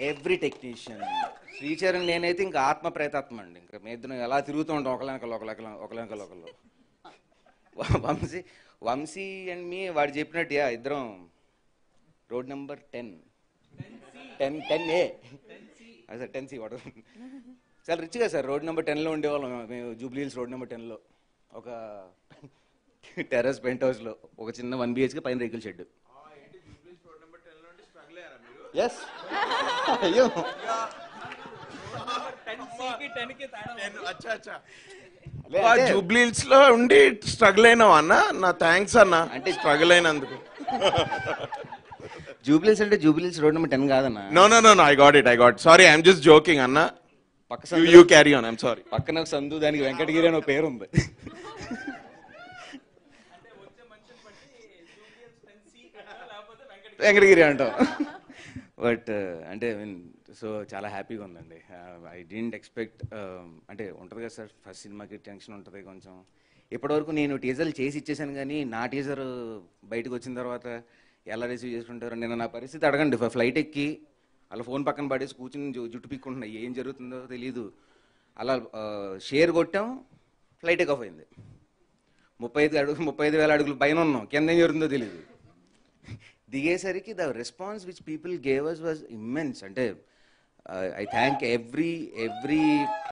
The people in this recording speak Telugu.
ఎవ్రీ టెక్నీషియన్ శ్రీచరణ్ నేనైతే ఇంకా ఆత్మ ప్రేతాత్మ అండి ఇంకా మీ ఇద్దరం ఎలా తిరుగుతూ ఉంటాం ఒకళ్ళనకలు ఒకళ్ళకలు ఒకళ్ళనకలు ఒకళ్ళు వంశీ వంశీ అండ్ మీ వాడు చెప్పినట్టు యా ఇద్దరం road number ten ten ten A అదే టెన్ సి వాడు చాలా రిచ్గా సార్ రోడ్ నెంబర్ టెన్లో ఉండేవాళ్ళం మేము జూబ్లీ హిల్స్ రోడ్ నెంబర్ టెన్లో ఒక టెర్రస్ పెంట్ హౌస్లో ఒక చిన్న వన్ బిహెచ్కే పైన రేకుల షెడ్ ఎస్ అయ్యో అచ్చా అచ్చా లే, ఆ అంటే- జూబ్లీస్ లో ఉండి స్ట్రగుల్ అయినావు అన్న నా థ్యాంక్స్ అన్న అంటే స్ట్రగుల్ అయినందుకు జూబ్లీస్ అంటే జూబ్లీస్ రోడ్ నెంబర్ టెన్ కాదన్న no no no I got it I got sorry I'm just joking అన్న పక్క యూ సందులో- you carry on I'm sorry పక్కన ఒక సందు దానికి వెంకటగిరి అని ఒక పేరు ఉంది వెంకటగిరి అంటాం బట్ అంటే సో చాలా హ్యాపీగా ఉందండి ఐ డింట్ ఎక్స్పెక్ట్ అంటే ఉంటుంది కదా సార్ ఫస్ట్ సినిమాకి టెన్షన్ ఉంటుంది కొంచెం ఇప్పటివరకు నేను టీజర్లు చేసి ఇచ్చేసాను కానీ నా టీజర్ బయటకు వచ్చిన తర్వాత ఎలా రిసీవ్ చేసుకుంటారు నేను నా పరిస్థితి అడగండి ఫ్లైట్ ఎక్కి అలా ఫోన్ పక్కన పడేసి కూర్చుని జు- జుట్టు పీక్కుంటున్నా ఏం జరుగుతుందో తెలియదు అలా షేర్ కొట్టాం ఫ్లైట్ ఎక్ ఆఫ్ అయింది ముప్పై ఐదు అడుగు ముప్పై ఐదు వేల అడుగులు పైన ఉన్నాం కింద ఏం జరుగుతుందో తెలియదు దిగేసరికి the response which people gave us was immense అంటే ఐ థ్యాంక్ ఎవ్రీ ఎవ్రీ